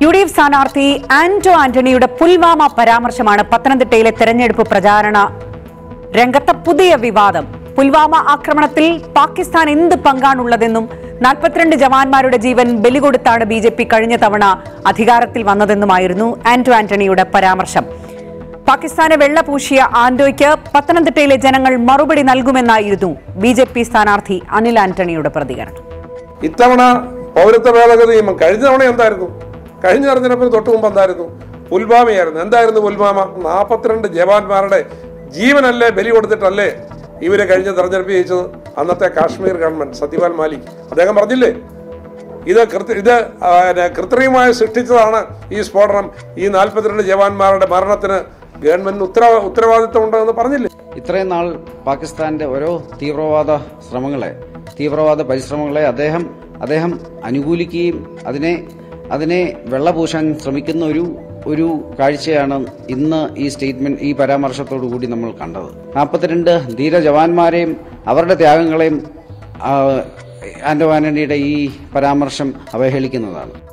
U D F സ്ഥാനാർത്ഥി ആന്റോ ആന്റണിയുടെ പുൽവാമ പരാമർശമാണ് പത്തനംതിട്ടയിലെ തെരഞ്ഞെടുപ്പ് പ്രചാരണ രംഗത്തെ പുതിയ വിവാദം പുൽവാമ ആക്രമണത്തിൽ പാകിസ്ഥാൻ എന്ത് പങ്കാണുള്ളതെന്നും നാൽപ്പത്തിരണ്ട് ജവാന്മാരുടെ ജീവൻ ബലി കൊടുത്താണ് ബി ജെ പി കഴിഞ്ഞ തവണ അധികാരത്തിൽ വന്നതെന്നുമായിരുന്നു ആന്റോ ആന്റണിയുടെ പരാമർശം പാകിസ്ഥാനെ വെള്ളപൂശിയ ആന്റോയ്ക്ക് പത്തനംതിട്ടയിലെ ജനങ്ങൾ മറുപടി നൽകുമെന്നായിരുന്നു ബി ജെ പി സ്ഥാനാർത്ഥി അനിൽ ആന്റണിയുടെ പ്രതികരണം ഇത്തവണ പൗരത്വ ഭേദഗതി നിയമം കഴിഞ്ഞ തവണ എന്തായിരുന്നു കഴിഞ്ഞ തെരഞ്ഞെടുപ്പിന് തൊട്ട് മുമ്പ് എന്തായിരുന്നു പുൽവാമയായിരുന്നു എന്തായിരുന്നു പുൽവാമ നാൽപ്പത്തിരണ്ട് ജവാന്മാരുടെ ജീവനല്ലേ ബലി കൊടുത്തിട്ടല്ലേ ഇവര് കഴിഞ്ഞ തെരഞ്ഞെടുപ്പ് ജയിച്ചത് അന്നത്തെ കാശ്മീർ ഗവൺമെന്റ് സത്യപാൽ മാലിക് അദ്ദേഹം പറഞ്ഞില്ലേ ഇത് കൃത്യ ഇത് ആ, പിന്നെ കൃത്രിമമായി സൃഷ്ടിച്ചതാണ് ഈ സ്ഫോടനം ഈ നാൽപ്പത്തിരണ്ട് ജവാന്മാരുടെ മരണത്തിന് ഗവൺമെന്റിന് ഉത്തരവാ ഉത്തരവാദിത്വം ഉണ്ടെന്ന് പറഞ്ഞില്ലേ ഇത്രയും നാൾ പാകിസ്ഥാന്റെ ഓരോ തീവ്രവാദ ശ്രമങ്ങളെ തീവ്രവാദ പരിശ്രമങ്ങളെ അദ്ദേഹം അദ്ദേഹം അനുകൂലിക്കുകയും അതിനെ അതിനെ വെള്ളപൂശാൻ ശ്രമിക്കുന്ന ഒരു ഒരു കാഴ്ചയാണ് ഇന്ന് ഈ സ്റ്റേറ്റ്മെന്റ് ഈ പരാമർശത്തോടു കൂടി നമ്മൾ കണ്ടത് നാൽപ്പത്തിരണ്ട് ധീര ജവാന്മാരെയും അവരുടെ ത്യാഗങ്ങളെയും ആ, ആന്റോ ആന്റണിയുടെ ഈ പരാമർശം അവഹേളിക്കുന്നതാണ്